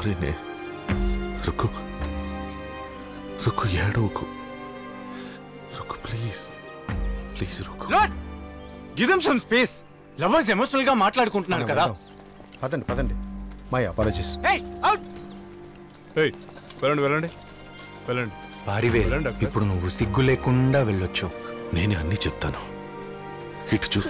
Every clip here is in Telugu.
సారీనే రుక్కు రుక్కు ఏడవకు Rukku please please Rukku lord give them some space lovers emotional గా మాట్లాడుకుంటున్నారు కదా పదండి పదండి మై అపాలజీస్ ఏయ్ అవుట్ ఏయ్, వెళ్ళండి వెళ్ళండి వెళ్ళండి పారివే వెళ్ళండి డాక్టర్. ఇప్పుడు నువ్వు సిగ్గు లేకుండా వెళ్ళొచ్చు నేనే అన్నీ చెప్తాను ఇటు చూ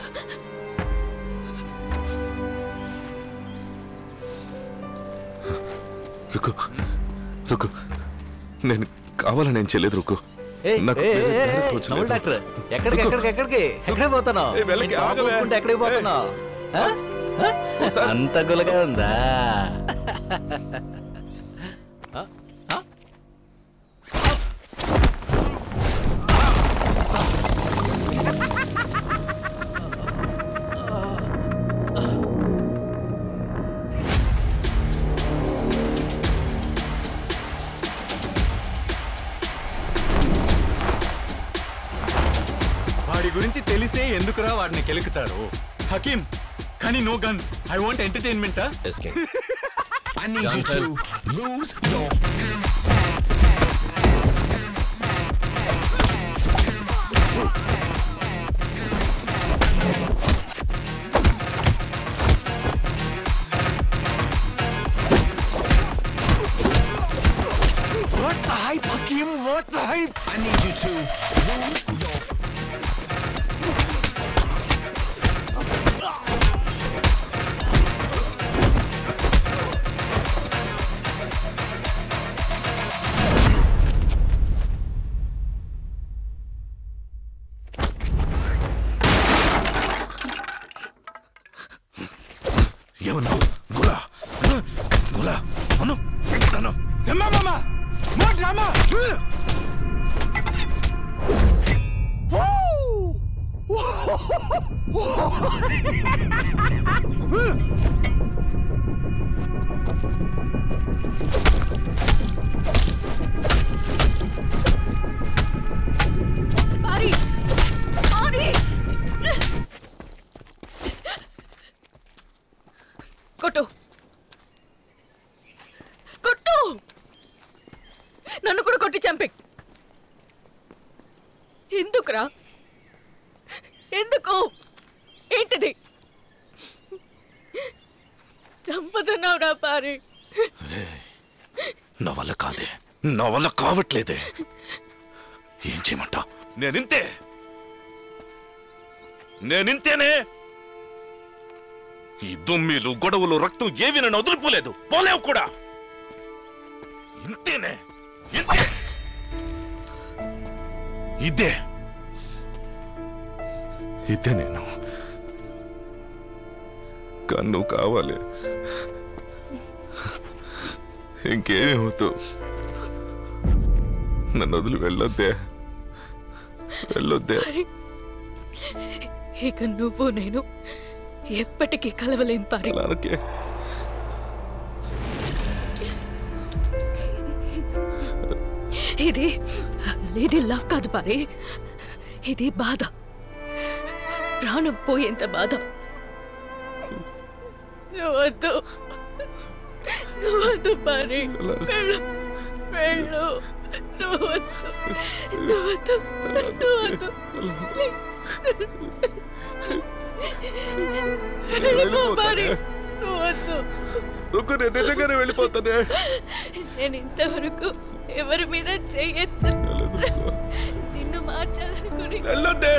రుకు రుకు నేను కావాలని నేను చేయలేదు రుకు నాకు వేరే దారి తోచలేదు. డాక్టర్ ఎక్కడికి ఎక్కడికి ఎక్కడికి ఎక్కడికి పోతున్నావు ఏయ్, వెళ్ళకి, ఆగవే. ఎక్కడికి పోతున్నావు ఆ? ఆ? అంత గులగా ఉందా వాడి గురించి తెలిసే ఎందుకురా వాడిని కెలుకుతారు హకీం కానీ no guns I want entertainment I need you to lose your what the hype Hakeem what the hype I need you to lose your ఏమన్నావు గులా గులా అను అను సెమ్మా మామా నో డ్రామా పారి పారి కొట్టు కొట్టు నన్ను కూడా కొట్టి చంపే ఎందుకురా ఎందుకు ఏంటిది చంపుతున్నావురా పారి నా వల్ల కాదే నా వల్ల కావట్లేదే ఏం చేయమంటా నేనింతే నేనింతేనే ఈ దుమ్మిలు గొడవలు రక్తం ఏవి నన్ను వదిలిపోలేదు పోలేవు కూడా ఇంతేనే ఇంతే ఇదే ఇదే నేను కానీ నువ్వు కావాలి ఇంకేమీ అవుతూ నన్ను వదిలి వెళ్ళొద్దే వెళ్ళొద్దే ఇక నువ్వు నేను ఎప్పటికీ కలవలేం పారి అలాగే ఇది ఇది లవ్ కాదు పారి ఇది బాధ ప్రాణం పోయేంత బాధ నువ్వు వద్దు నువ్వు వద్దు పారి వెళ్ళు వెళ్ళు నువ్వు వద్దు నువ్వు వద్దు నువ్వు వద్దు వెళ్ళిపో పారి నువ్వు వద్దు రుక్కు నేను నిజంగానే వెళ్ళిపోతానే నేను ఇంతవరకు ఎవరి మీద చెయ్యెత్తు నిన్ను మార్చాలనుకుని వెళ్ళొద్దే